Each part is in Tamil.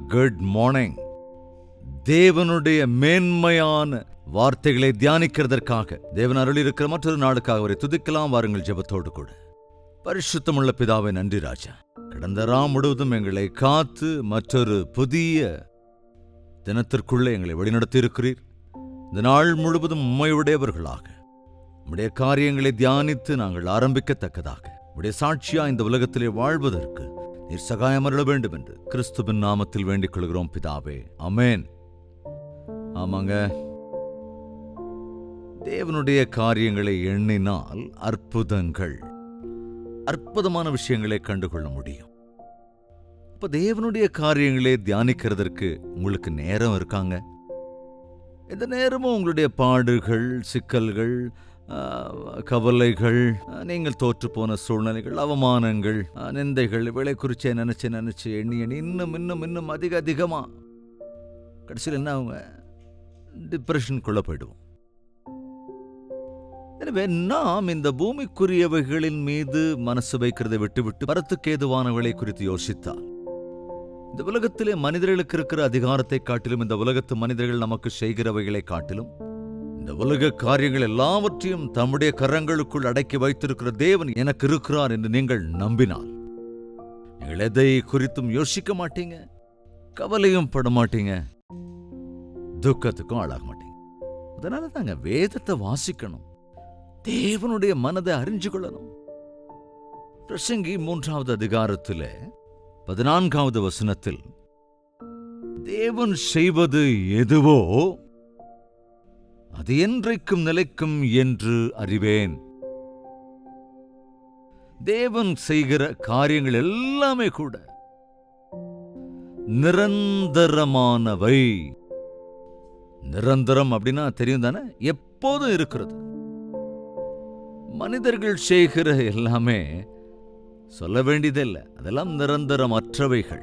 குட் மார்னிங் தேவனுடைய மேன்மையான வார்த்தைகளை தியானிக்கிறதற்காக தேவன் அருள் இருக்கிற மற்றொரு நாளுக்காக அவரை துதிக்கலாம் வாருங்கள் ஜெபத்தோடு கூட பரிசுத்தமுள்ள பிதாவை நன்றி ராஜா கடந்த ராம் முழுவதும் எங்களை காத்து மற்றொரு புதிய தினத்திற்குள்ளே எங்களை வழிநடத்தி இருக்கிறீர் இந்த நாள் முழுவதும் உண்மையுடையவர்களாக உம்முடைய காரியங்களை தியானித்து நாங்கள் ஆரம்பிக்கத்தக்கதாக உம்முடைய சாட்சியா இந்த உலகத்திலே வாழ்வதற்கு நீர் சகாயம் அருள வேண்டும் என்று கிறிஸ்துவின் நாமத்தில் வேண்டிக் கொள்கிறோம் பிதாவே அமேன் ஆமாங்க தேவனுடைய காரியங்களை எண்ணினால் அற்புதங்கள் அற்புதமான விஷயங்களை கண்டுகொள்ள முடியும் அப்ப தேவனுடைய காரியங்களை தியானிக்கிறதற்கு உங்களுக்கு நேரம் இருக்காங்க இந்த நேரமும் உங்களுடைய பாடுகள் சிக்கல்கள் ஆ, கவலைகள் ஆ, நீங்கள் தோற்று போன சூழ்நிலைகள் அவமானங்கள் ஆ, நிந்தைகள் விலை குறிச்சே நினைச்சு நினைச்சு எண்ணி எண்ணி இன்னும் இன்னும் இன்னும் அதிக அதிகமா கடைசியில் என்ன அவங்க டிப்ரெஷனுக்குள்ள போயிடுவோம் எனவே நாம் இந்த பூமிக்குரியவைகளின் மீது மனசு வைக்கிறதை விட்டுவிட்டு வரத்துக்கு ஏதுவானவளை குறித்து யோசித்தால் இந்த உலகத்திலே மனிதர்களுக்கு இருக்கிற அதிகாரத்தை காட்டிலும் இந்த உலகத்து மனிதர்கள் நமக்கு செய்கிறவைகளை காட்டிலும் இந்த உலக காரியங்கள் எல்லாவற்றையும் தம்முடைய கரங்களுக்குள் அடக்கி வைத்திருக்கிற தேவன் எனக்கு இருக்கிறார் என்று நீங்கள் நம்பினால் நீங்கள் எதை குறித்தும் யோசிக்க மாட்டீங்க கவலையும் பட மாட்டீங்க துக்கத்துக்கும் ஆளாக மாட்டீங்க அதனால தாங்க வேதத்தை வாசிக்கணும் தேவனுடைய மனதை அறிஞ்சு கொள்ளணும் பிரசங்கி மூன்றாவது அதிகாரத்தில் பதினான்காவது வசனத்தில் தேவன் செய்வது எதுவோ அது என்றைக்கும் நிலைக்கும் என்று அறிவேன் தேவன் செய்கிற காரியங்கள் எல்லாமே கூட நிரந்தரமானவை நிரந்தரம் அப்படின்னா தெரியும் தானே எப்போதும் இருக்கிறது மனிதர்கள் செய்கிற எல்லாமே சொல்ல வேண்டியதில்லை அதெல்லாம் நிரந்தரமற்றவைகள்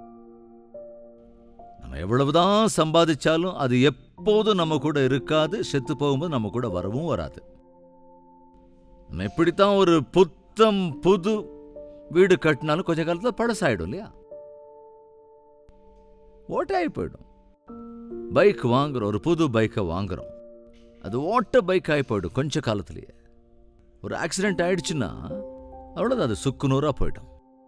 நம்ம எவ்வளவுதான் சம்பாதிச்சாலும் அது எப்போதும் நம்ம கூட இருக்காது செத்து போகும்போது நம்ம கூட வரவும் வராது நம்ம எப்படித்தான் ஒரு புத்தம் புது வீடு கட்டினாலும் கொஞ்ச காலத்தில் பழசாயிடும் இல்லையா ஓட்டாகி போயிடும் பைக் வாங்குறோம் ஒரு புது பைக்கை வாங்குறோம் அது ஓட்ட பைக் ஆகி போயிடும் கொஞ்ச காலத்திலேயே ஒரு ஆக்சிடென்ட் ஆயிடுச்சுன்னா அவ்வளோதான் அது சுக்குநூறாக போயிடும்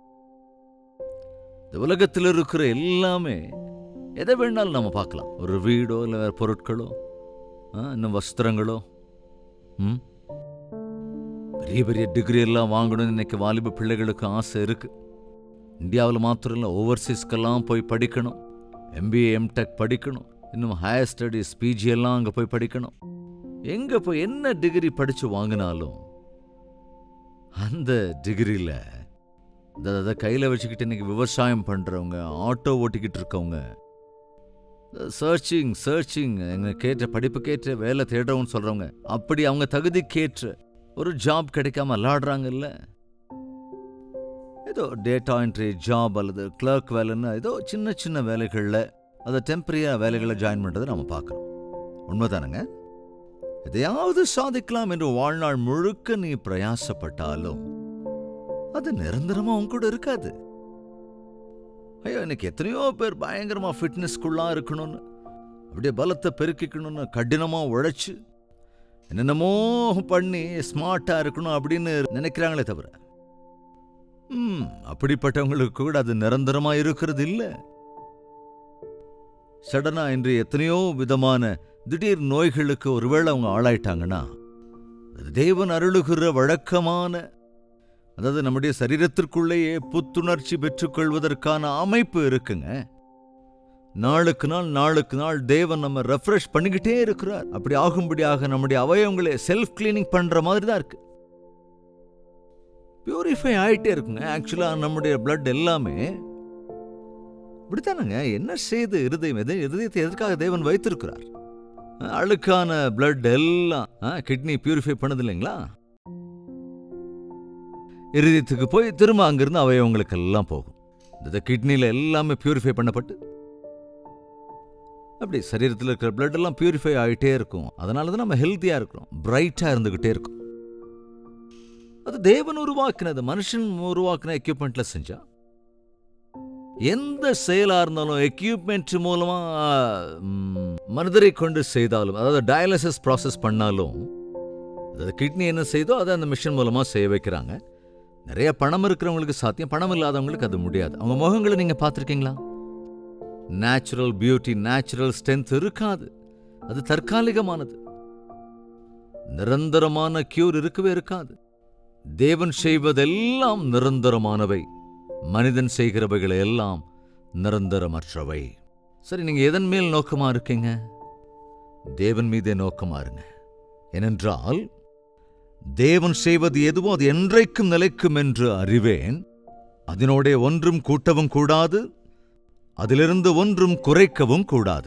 இந்த உலகத்தில் இருக்கிற எல்லாமே எதை வேணாலும் நம்ம பார்க்கலாம் ஒரு வீடோ இல்லை வேறு பொருட்களோ ஆ, இன்னும் வஸ்திரங்களோ ம் பெரிய பெரிய டிகிரி எல்லாம் வாங்கணும்னு இன்னைக்கு வாலிப பிள்ளைகளுக்கு ஆசை இருக்கு இந்தியாவில் மாத்திரம் இல்லை ஓவர்சீஸ்க்கெல்லாம் போய் படிக்கணும் எம்பிஏ எம்டெக் படிக்கணும் இன்னும் ஹையர் ஸ்டடீஸ் பிஜி எல்லாம் அங்கே போய் படிக்கணும் எங்கே போய் என்ன டிகிரி படித்து வாங்கினாலும் அந்த டிகிரியில் அதை கையில் வச்சுக்கிட்டு இன்னைக்கு விவசாயம் பண்ணுறவங்க ஆட்டோ ஓட்டிக்கிட்டு இருக்கவங்க சர்ச்சிங் சர்ச்சிங் எங்க கேட்ட படிப்புக்கேற்ற வேலை தேடுறவங்க சொல்கிறவங்க அப்படி அவங்க தகுதிக்கேற்ற ஒரு ஜாப் கிடைக்காம விளாடுறாங்கல்ல ஏதோ டேட்டா என்ட்ரி ஜாப் அல்லது கிளர்க் வேலைன்னு ஏதோ சின்ன சின்ன வேலைகளில் அதை டெம்பரரியாக வேலைகளை ஜாயின் பண்ணுறதை நம்ம பார்க்குறோம் உண்மைதானங்க எதையாவது சாதிக்கலாம் என்று வாழ்நாள் முழுக்க நீ பிரயாசப்பட்டாலும் அது நிரந்தரமா உன் கூட இருக்காது ஐயோ எனக்கு எத்தனையோ பேர் பயங்கரமா ஃபிட்னஸ்க்குள்ளா இருக்கணும்னு அப்படியே பலத்தை பெருக்கிக்கணும்னு கடினமா உழைச்சு என்னென்னமோ பண்ணி ஸ்மார்ட்டா இருக்கணும் அப்படின்னு நினைக்கிறாங்களே தவிர ம் அப்படிப்பட்டவங்களுக்கு கூட அது நிரந்தரமா இருக்கிறது இல்லை சடனா இன்று எத்தனையோ விதமான திடீர் நோய்களுக்கு ஒருவேளை அவங்க ஆளாயிட்டாங்கன்னா அது தேவன் அருளுகிற வழக்கமான அதாவது நம்முடைய சரீரத்திற்குள்ளேயே புத்துணர்ச்சி பெற்றுக்கொள்வதற்கான அமைப்பு இருக்குங்க நாளுக்கு நாள் நாளுக்கு நாள் தேவன் நம்ம ரெஃப்ரெஷ் பண்ணிக்கிட்டே இருக்கிறார் அப்படி ஆகும்படியாக நம்முடைய அவயவங்களை செல்ஃப் கிளீனிங் பண்ற மாதிரி தான் இருக்கு பியூரிஃபை ஆயிட்டே இருக்குங்க ஆக்சுவலா நம்முடைய blood எல்லாமே இப்படித்தானங்க என்ன செய்து இருதயம் எது இருதயத்தை எதற்காக தேவன் வைத்திருக்கிறார் அழுக்கான blood எல்லாம் கிட்னி பியூரிஃபை பண்ணது இல்லைங்களா இருதயத்துக்கு போய் திரும்ப அங்கிருந்து அவயவங்களுக்கு எல்லாம் போகும் இந்த கிட்னியில் எல்லாமே பியூரிஃபை பண்ணப்பட்டு அப்படி சரீரத்தில் இருக்கிற blood எல்லாம் பியூரிஃபை ஆகிட்டே இருக்கும் அதனால தான் நம்ம ஹெல்த்தியாக இருக்கிறோம் பிரைட்டாக இருந்துக்கிட்டே இருக்கும் அது தேவன் உருவாக்கினது மனுஷன் உருவாக்கின எக்யூப்மெண்ட்ல செஞ்சா எந்த செயலா இருந்தாலும் எக்யூப்மெண்ட் மூலமா ம், மனிதரை கொண்டு செய்தாலும் அதாவது டயாலிசிஸ் ப்ராசஸ் பண்ணாலும் அதாவது கிட்னி என்ன செய்தோ அதை அந்த மிஷின் மூலமா செய்ய வைக்கிறாங்க நிறைய பணம் இருக்கிறவங்களுக்கு சாத்தியம் பணம் இல்லாதவங்களுக்கு அது முடியாது அவங்க முகங்களை நீங்க பார்த்துருக்கீங்களா நேச்சுரல் பியூட்டி நேச்சுரல் ஸ்ட்ரென்த் இருக்காது அது தற்காலிகமானது நிரந்தரமான கியூர் இருக்கவே இருக்காது தேவன் செய்வதெல்லாம் நிரந்தரமானவை மனிதன் செய்கிறவைகள் எல்லாம் நிரந்தரமற்றவை சரி நீங்க எதன் மேல் நோக்கமா இருக்கீங்க தேவன் மீதே நோக்கமா இருங்க ஏனென்றால் தேவன் செய்வது எதுவோ அது என்றைக்கும் நிலைக்கும் என்று அறிவேன் அதனோடே ஒன்றும் கூட்டவும் கூடாது அதிலிருந்து ஒன்றும் குறைக்கவும் கூடாது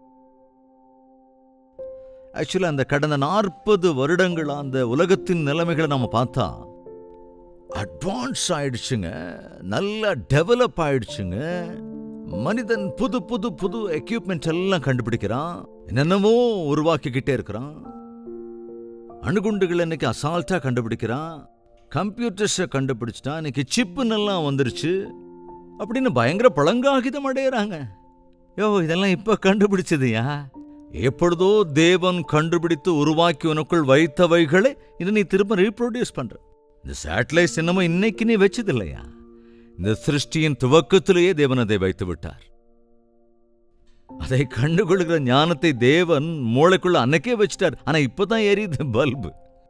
ஆக்சுவலா அந்த கடந்த நாற்பது வருடங்கள் அந்த உலகத்தின் நிலைமைகளை நம்ம பார்த்தா அட்வான்ஸ் ஆயிடுச்சுங்க நல்லா டெவலப் ஆயிடுச்சுங்க மனிதன் புது புது புது எக்யூப்மெண்ட் எல்லாம் கண்டுபிடிக்கிறான் என்னென்னமோ உருவாக்கிக்கிட்டே இருக்கிறான் அணுகுண்டுகள் இன்னைக்கு அசால்ட்டா கண்டுபிடிக்கிறான் கம்ப்யூட்டர்ஸை கண்டுபிடிச்சிட்டான் இன்னைக்கு சிப்புன்னு எல்லாம் வந்துருச்சு அப்படின்னு பயங்கர பழங்காகிதம் அடையிறாங்க யோ இதெல்லாம் இப்ப கண்டுபிடிச்சதுயா எப்பொழுதோ தேவன் கண்டுபிடித்து உருவாக்கி உனக்குள் வைத்தவைகளை இதை நீ திரும்ப ரீப்ரொடியூஸ் பண்ற இந்த சேட்டலைட்ஸ் என்னமோ இன்னைக்கு நீ வச்சது இல்லையா இந்த சிருஷ்டியின் துவக்கத்திலேயே தேவன் அதை வைத்து விட்டார் அதை கண்டுகொள்கிற ஞானத்தை தேவன் மூளைக்குள்ள அன்னைக்கே வச்சிட்டார் ஆனா இப்பதான் எரியுது பல்பு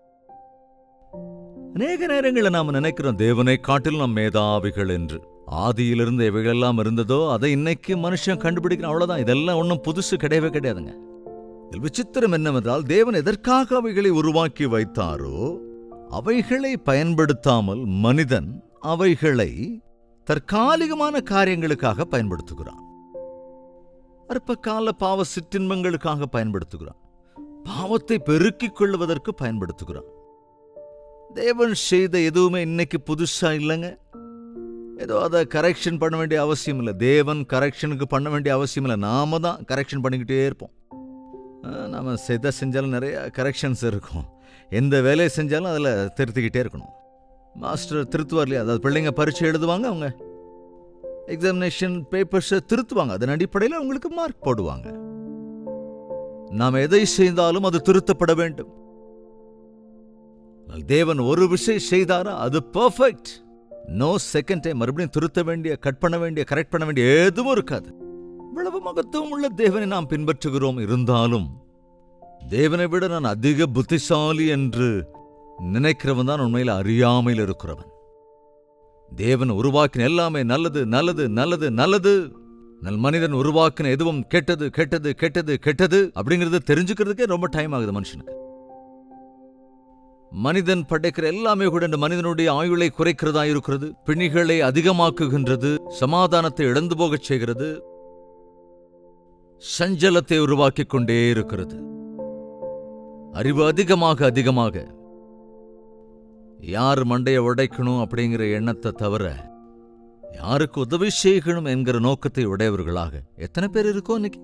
அநேக நேரங்களில் நாம் நினைக்கிறோம் தேவனை காட்டிலும் நம் மேதாவிகள் என்று ஆதியிலிருந்து எவைகளெல்லாம் இருந்ததோ அதை இன்னைக்கு மனுஷன் கண்டுபிடிக்கிறான் அவ்வளவுதான் இதெல்லாம் ஒன்றும் புதுசு கிடையவே கிடையாதுங்க இதில் விசித்திரம் என்னவென்றால் தேவன் எதற்காக அவைகளை உருவாக்கி வைத்தாரோ அவைகளை பயன்படுத்தாமல் மனிதன் அவைகளை தற்காலிகமான காரியங்களுக்காக பயன்படுத்துகிறான் அற்ப கால பாவ சிற்றின்பங்களுக்காக பயன்படுத்துகிறான் பாவத்தை பெருக்கிக் கொள்வதற்கு பயன்படுத்துகிறான் தேவன் செய்த எதுவுமே இன்னைக்கு புதுசா இல்லைங்க ஏதோ அதை கரெக்ஷன் பண்ண வேண்டிய அவசியம் இல்லை தேவன் கரெக்ஷனுக்கு பண்ண வேண்டிய அவசியம் இல்லை நாம தான் கரெக்ஷன் பண்ணிக்கிட்டே இருப்போம் அஹ் நாம எதை செஞ்சாலும் நிறைய கரெக்ஷன்ஸ் இருக்கும் எந்த வேலையை செஞ்சாலும் அதில் திருத்திக்கிட்டே இருக்கணும் மாஸ்டர் திருத்துவார் இல்லையா அதாவது பிள்ளைங்க பரீட்சை எழுதுவாங்க அவங்க எக்ஸாமினேஷன் பேப்பர்ஸை திருத்துவாங்க அதன் அடிப்படையில் அவங்களுக்கு மார்க் போடுவாங்க நாம் எதை செய்தாலும் அது திருத்தப்பட வேண்டும் ஆனால் தேவன் ஒரு விஷயம் செய்தாரா அது பெர்ஃபெக்ட் நோ செகண்ட் டைம் மறுபடியும் திருத்த வேண்டிய கட் பண்ண வேண்டிய கரெக்ட் பண்ண வேண்டிய எதுவும் இருக்காது இவ்வளவு மகத்துவம் உள்ள தேவனை நாம் பின்பற்றுகிறோம் இருந்தாலும் தேவனை விட நான் அதிக புத்திசாலி என்று நினைக்கிறவன் தான் உண்மையில் அறியாமையில் இருக்கிறவன் தேவன் உருவாக்கின எல்லாமே நல்லது நல்லது நல்லது நல்லது நல் மனிதன் உருவாக்கின எதுவும் கெட்டது கெட்டது கெட்டது கெட்டது அப்படிங்கறத தெரிஞ்சுக்கிறதுக்கே ரொம்ப டைம் ஆகுது மனுஷனுக்கு மனிதன் படைக்கிற எல்லாமே கூட இந்த மனிதனுடைய ஆயுளை குறைக்கிறதா இருக்கிறது பிணிகளை அதிகமாக்குகின்றது சமாதானத்தை இழந்து போகச் செய்கிறது சஞ்சலத்தை உருவாக்கிக் கொண்டே இருக்கிறது அறிவு அதிகமாக அதிகமாக யார் மண்டையை உடைக்கணும் அப்படிங்கிற எண்ணத்தை தவிர யாருக்கு உதவி செய்யணும் என்கிற நோக்கத்தை உடையவர்களாக எத்தனை பேர் இருக்கோ இன்னைக்கு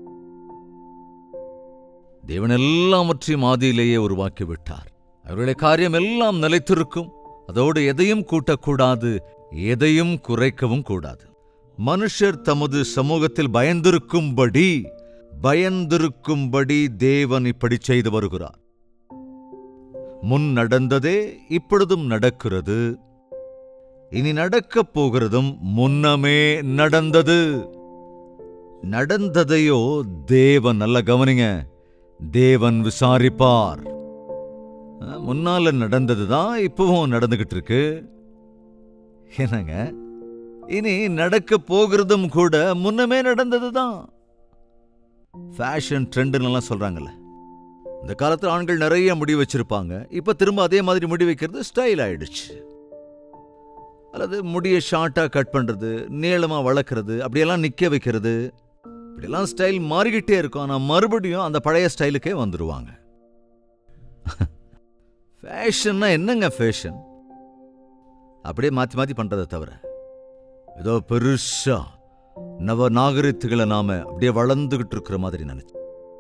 தேவன் எல்லாவற்றையும் ஆதியிலேயே உருவாக்கி விட்டார் அவருடைய காரியம் எல்லாம் நிலைத்திருக்கும் அதோடு எதையும் கூட்டக்கூடாது எதையும் குறைக்கவும் கூடாது மனுஷர் தமது சமூகத்தில் பயந்திருக்கும்படி பயந்திருக்கும்படி தேவன் இப்படி செய்து வருகிறார் முன் நடந்ததே இப்பொழுதும் நடக்கிறது இனி நடக்கப் போகிறதும் முன்னமே நடந்தது நடந்ததையோ தேவன் நல்ல கவனிங்க தேவன் விசாரிப்பார் அஹ், முன்னால நடந்ததுதான் இப்பவும் நடந்துகிட்டு இருக்கு என்னங்க இனி நடக்க போகிறதும் கூட முன்னமே நடந்ததுதான் ஃபேஷன் ட்ரெண்டுன்னு சொல்றாங்கல்ல இந்த காலத்துல ஆண்கள் நிறைய முடி வச்சிருப்பாங்க இப்ப திரும்ப அதே மாதிரி முடி வைக்கிறது ஸ்டைல் ஆயிடுச்சு அல்லது முடியை ஷார்ட்டா கட் பண்றது நீளமா வளர்க்கறது அப்படியெல்லாம் நிக்க வைக்கிறது இப்படியெல்லாம் ஸ்டைல் மாறிக்கிட்டே இருக்கும் ஆனா மறுபடியும் அந்த பழைய ஸ்டைலுக்கே வந்துருவாங்க ஃபேஷன்னா என்னங்க ஃபேஷன் அப்படியே மாத்தி மாத்தி பண்றதை தவிர ஏதோ பெருசா நவ நாகரிகத்துகளை நாம அப்படியே வளர்ந்துகிட்டு இருக்கிற மாதிரி நினைச்சு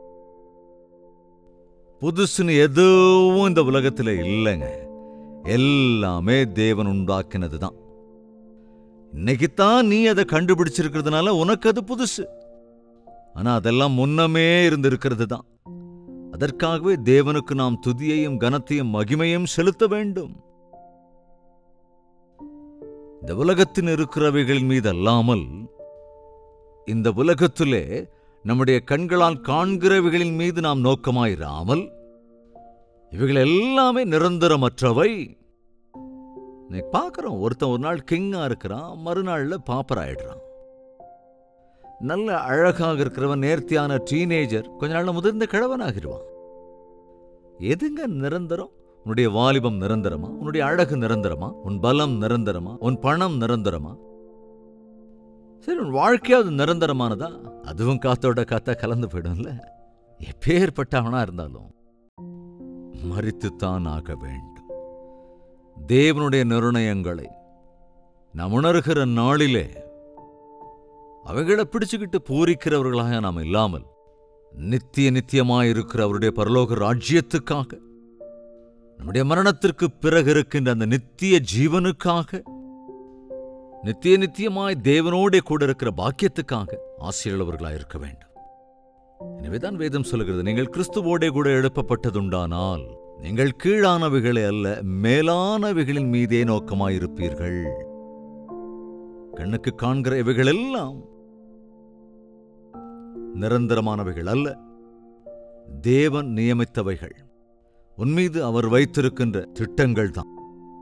புதுசுன்னு எதுவும் இந்த உலகத்துல இல்லைங்க எல்லாமே தேவன் உண்டாக்கினது தான் இன்னைக்குத்தான் நீ அதை கண்டுபிடிச்சிருக்கிறதுனால உனக்கு அது புதுசு ஆனா அதெல்லாம் முன்னமே இருந்திருக்கிறது தான் அதற்காகவே தேவனுக்கு நாம் துதியையும் கனத்தையும் மகிமையும் செலுத்த வேண்டும் இந்த உலகத்தின் இருக்கிறவைகளின் மீது அல்லாமல் இந்த உலகத்திலே நம்முடைய கண்களால் காண்கிறவைகளின் மீது நாம் நோக்கமாயிராமல் இவைகள் எல்லாமே நிரந்தரமற்றவை நீ பார்க்குறோம் ஒருத்தன் ஒரு நாள் கிங்கா இருக்கிறான் மறுநாள்ல பாப்பர் ஆயிடுறான் நல்ல அழகாக இருக்கிறவன் நேர்த்தியான டீனேஜர் கொஞ்ச நாள்ல முதிர்ந்த கிழவனாகிடுவான் எதுங்க நிரந்தரம் உன்னுடைய வாலிபம் நிரந்தரமா உன்னுடைய அழகு நிரந்தரமா உன் பலம் நிரந்தரமா உன் பணம் நிரந்தரமா சரி உன் வாழ்க்கையாவது நிரந்தரமானதா அதுவும் காத்தோட காத்தா கலந்து போயிடும்ல எப்பேற்பட்டவனா இருந்தாலும் மறித்துத்தான் ஆக வேண்டும் தேவனுடைய நிர்ணயங்களை நாம் உணர்கிற நாளிலே அவைகளை பிடிச்சுக்கிட்டு பூரிக்கிறவர்களாக நாம் இல்லாமல் நித்திய நித்தியமாயிருக்கிற அவருடைய பரலோக ராஜ்யத்துக்காக நம்முடைய மரணத்திற்கு பிறகு இருக்கின்ற அந்த நித்திய ஜீவனுக்காக நித்திய நித்தியமாய் தேவனோடே கூட இருக்கிற பாக்கியத்துக்காக ஆசையுள்ளவர்களாய் இருக்க வேண்டும் எனவேதான் வேதம் சொல்லுகிறது நீங்கள் கிறிஸ்துவோடே கூட எழுப்பப்பட்டதுண்டானால் நீங்கள் கீழானவைகளை அல்ல மேலானவைகளின் மீதே நோக்கமாயிருப்பீர்கள் கண்ணுக்கு காண்கிற இவைகள் எல்லாம் நிரந்தரமானவைகள் அல்ல தேவன் நியமித்தவைகள் உன்மீது அவர் வைத்திருக்கின்ற திட்டங்கள் தான்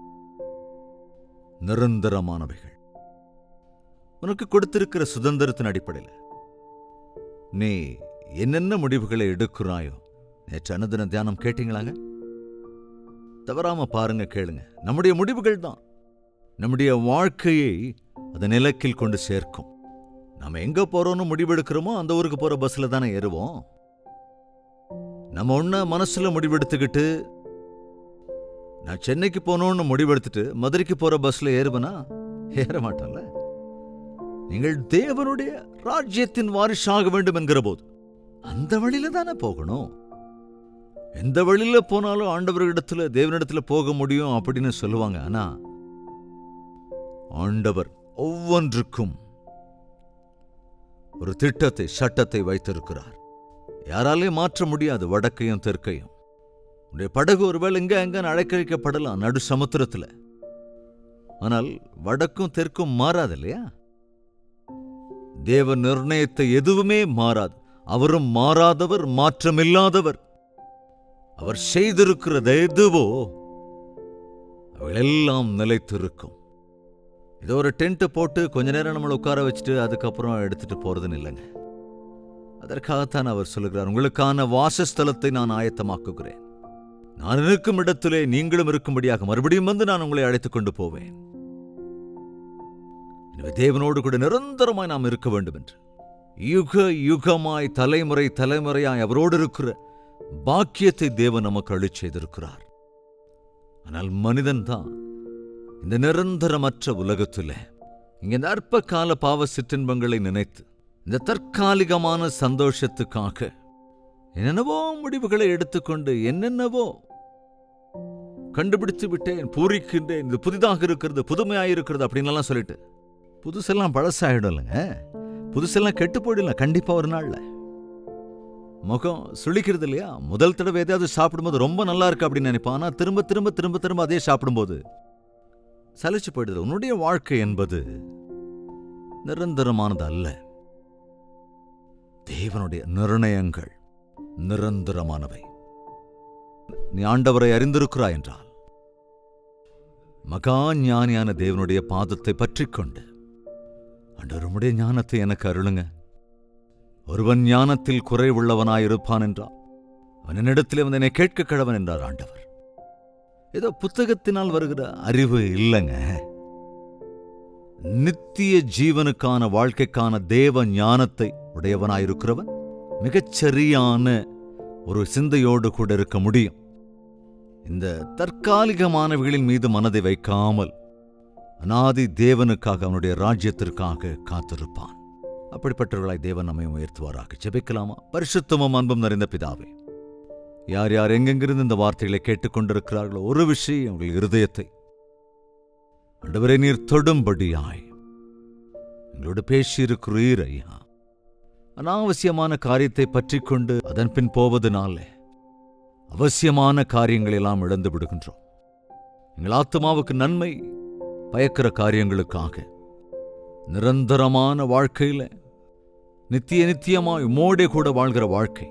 நிரந்தரமானவைகள் உனக்கு கொடுத்திருக்கிற சுதந்திரத்தின் அடிப்படையில் நீ என்னென்ன முடிவுகளை எடுக்கிறாயோ நேற்று அனுதின தியானம் கேட்டீங்களாங்க தவறாம பாருங்க கேளுங்க நம்முடைய முடிவுகள் தான் நம்முடைய வாழ்க்கையை அது நிலக்கில் கொண்டு சேர்க்கும் நம்ம எங்க போறோம்னு முடிவெடுக்கிறோமோ அந்த ஊருக்கு போற பஸ்ல தானே ஏறுவோம் நம்ம ஒன்ன மனசுல முடிவெடுத்துக்கிட்டு நான் சென்னைக்கு போகணும்னு முடிவெடுத்துட்டு மதுரைக்கு போற பஸ்ல ஏறுவனா ஏற மாட்டோம்ல நீங்கள் தேவனுடைய ராஜ்யத்தின் வாரிசாக வேண்டும் என்கிற போது அந்த வழியில தானே போகணும் எந்த வழியில போனாலும் ஆண்டவரிடத்துல தேவனிடத்துல போக முடியும் அப்படின்னு சொல்லுவாங்க ஆனா ஆண்டவர் ஒவ்வொன்றுக்கும் ஒரு திட்டத்தை சட்டத்தை வைத்திருக்கிறார் யாராலையும் மாற்ற முடியாது வடக்கையும் தெற்கையும் உடைய படகு ஒருவேளை இங்க எங்க அழைக்கழிக்கப்படலாம் நடு சமுத்திரத்துல ஆனால் வடக்கும் தெற்கும் மாறாது இல்லையா தேவ நிர்ணயத்தை எதுவுமே மாறாது அவரும் மாறாதவர் மாற்றமில்லாதவர் அவர் செய்திருக்கிறது எதுவோ அவைகளெல்லாம் நிலைத்திருக்கும் ஏதோ ஒரு டென்ட் போட்டு கொஞ்ச நேரம் நம்மளை உட்கார வச்சுட்டு அதுக்கப்புறம் எடுத்துட்டு போறதுன்னு இல்லைங்க அதற்காகத்தான் அவர் சொல்லுகிறார் உங்களுக்கான வாசஸ்தலத்தை நான் ஆயத்தமாக்குகிறேன் நான் இருக்கும் இடத்திலே நீங்களும் இருக்கும்படியாக மறுபடியும் வந்து நான் உங்களை அழைத்துக் கொண்டு போவேன் எனவே தேவனோடு கூட நிரந்தரமாய் நாம் இருக்க வேண்டும் என்று யுக யுகமாய் தலைமுறை தலைமுறையாய் அவரோடு இருக்கிற பாக்கியத்தை தேவன் நமக்கு அளிச் செய்திருக்கிறார் ஆனால் மனிதன் தான் இந்த நிரந்தரமற்ற உலகத்துல இங்க இந்த அற்ப கால பாவ சிற்றின்பங்களை நினைத்து இந்த தற்காலிகமான சந்தோஷத்துக்காக என்னென்னவோ முடிவுகளை எடுத்துக்கொண்டு என்னென்னவோ கண்டுபிடித்து விட்டேன் பூரிக்கின்றேன் இது புதிதாக இருக்கிறது புதுமையாயிருக்கிறது அப்படின்லாம் சொல்லிட்டு புதுசெல்லாம் பழசாயிடும் இல்லைங்க புதுசெல்லாம் கெட்டு போயிடலாம் கண்டிப்பா ஒரு நாள்ல முகம் சுளிக்கிறது இல்லையா முதல் தடவை எதையாவது சாப்பிடும்போது ரொம்ப நல்லா இருக்கு அப்படின்னு நினைப்பான் ஆனா திரும்ப திரும்ப திரும்ப திரும்ப அதே சாப்பிடும்போது சலிச்சு போயிடுது உன்னுடைய வாழ்க்கை என்பது நிரந்தரமானது அல்ல தேவனுடைய நிர்ணயங்கள் நிரந்தரமானவை நீ ஆண்டவரை அறிந்திருக்கிறாய் என்றால் மகா ஞானியான தேவனுடைய பாதத்தை பற்றிக்கொண்டு ஆண்டவர் உம்முடைய ஞானத்தை எனக்கு அருளுங்க ஒருவன் ஞானத்தில் குறைவுள்ளவனாயிருப்பான் என்றார் அவன் என்னிடத்தில் வந்து என்னை கேட்க கடவன் என்றார் ஆண்டவர் ஏதோ புத்தகத்தினால் வருகிற அறிவு இல்லைங்க நித்திய ஜீவனுக்கான வாழ்க்கைக்கான தேவ ஞானத்தை உடையவனாயிருக்கிறவன் மிகச்சரியான ஒரு சிந்தையோடு கூட இருக்க முடியும் இந்த தற்காலிகமானவைகளின் மீது மனதை வைக்காமல் அனாதி தேவனுக்காக அவனுடைய ராஜ்யத்திற்காக காத்திருப்பான் அப்படிப்பட்டவர்களாய் தேவன் நம்மை உயர்த்துவாராக ஜெபிக்கலாமா பரிசுத்தமும் அன்பும் நிறைந்த பிதாவே யார் யார் எங்கெங்கிருந்து இந்த வார்த்தைகளை கேட்டுக்கொண்டிருக்கிறார்களோ ஒரு விஷயம் உங்கள் இருதயத்தை ஆண்டவரே நீர் தொடும்படியாய் எங்களோடு பேசியிருக்கிறீர் ஐயா அனாவசியமான காரியத்தை பற்றி கொண்டு அதன் பின் போவதனாலே அவசியமான காரியங்களெல்லாம் இழந்து விடுகின்றோம் எங்கள் ஆத்மாவுக்கு நன்மை பயக்கிற காரியங்களுக்காக நிரந்தரமான வாழ்க்கையில நித்திய நித்தியமாய் உம்மோடே கூட வாழ்கிற வாழ்க்கை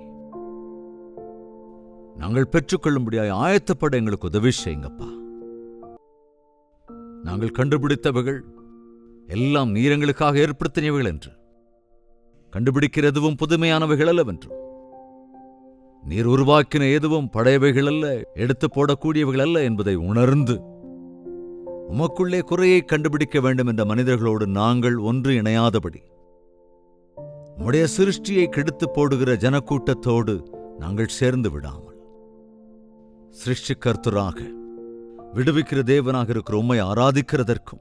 நாங்கள் பெற்றுக்கொள்ளும்படியாய் ஆயத்தப்பட எங்களுக்கு உதவி செய்யுங்கப்பா நாங்கள் கண்டுபிடித்தவைகள் எல்லாம் நீர் எங்களுக்காக ஏற்படுத்தினவைகள் என்று கண்டுபிடிக்கிற எதுவும் புதுமையானவைகள் அல்லவென்றும் நீர் உருவாக்கின எதுவும் பழையவைகள் அல்ல எடுத்து போடக்கூடியவைகள் அல்ல என்பதை உணர்ந்து உமக்குள்ளே குறையை கண்டுபிடிக்க வேண்டும் என்ற மனிதர்களோடு நாங்கள் ஒன்று இணையாதபடி உம்முடைய சிருஷ்டியை கெடுத்து போடுகிற ஜனக்கூட்டத்தோடு நாங்கள் சேர்ந்து விடாமல் சிருஷ்டிகர்த்தராக விடுவிக்கிற தேவனாக இருக்கிற உம்மை ஆராதிக்கிறதற்கும்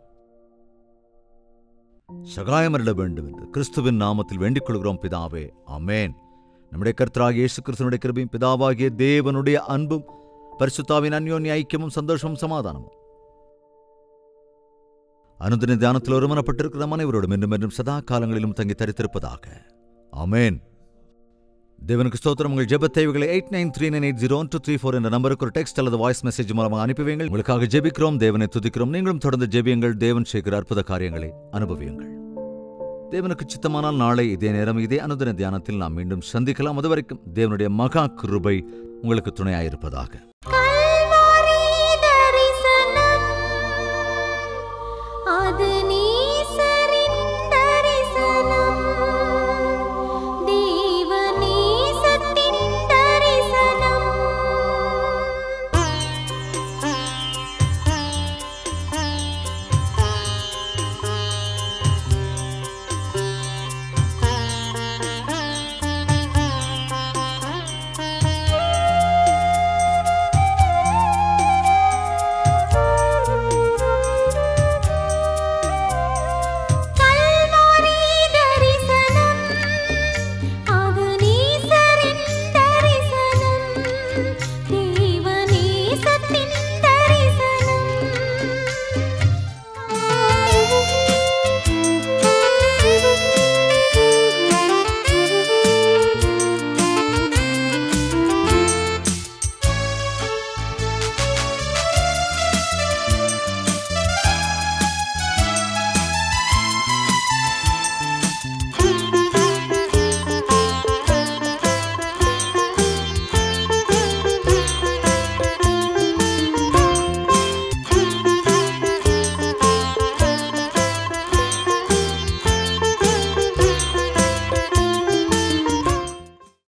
சகாயமரிட வேண்டும் என்று கிறிஸ்துவின் நாமத்தில் வேண்டிக் கொள்கிறோம் பிதாவே அமேன் நம்முடைய கர்த்தராகிய இயேசு கிறிஸ்துவனுடைய கிருபையும் பிதாவாகிய தேவனுடைய அன்பும் பரிசுத்தாவின் அந்யோன்ய ஐக்கியமும் சந்தோஷமும் சமாதானமும் அனுதின தியானத்தில் ஒருமனப்பட்டிருக்கிற நம் அனைவரோடும் என்றும் என்றும் சதா காலங்களிலும் தங்கி தரித்திருப்பதாக அமேன் தேவனுக்கு ஸ்தோத்திரம் உங்கள் ஜெப தேவைகளை eight nine three nine eight zero two three four என்ற நம்பருக்கு ஒரு டெக்ஸ்ட் அல்லது வாய்ஸ் மெசேஜ் மூலமாக அனுப்பி வையுங்கள் உங்களுக்காக ஜெபிக்கிறோம் தேவனை துதிக்கிறோம் நீங்களும் தொடர்ந்து ஜெபியுங்கள் தேவன் செய்கிற அற்புத காரியங்களை அனுபவியுங்கள் தேவனுக்கு சித்தமானால் நாளை இதே நேரம் இதே அனுதின தியானத்தில் நாம் மீண்டும் சந்திக்கலாம் அதுவரைக்கும் தேவனுடைய மகா கிருபை உங்களுக்கு துணையாயிருப்பதாக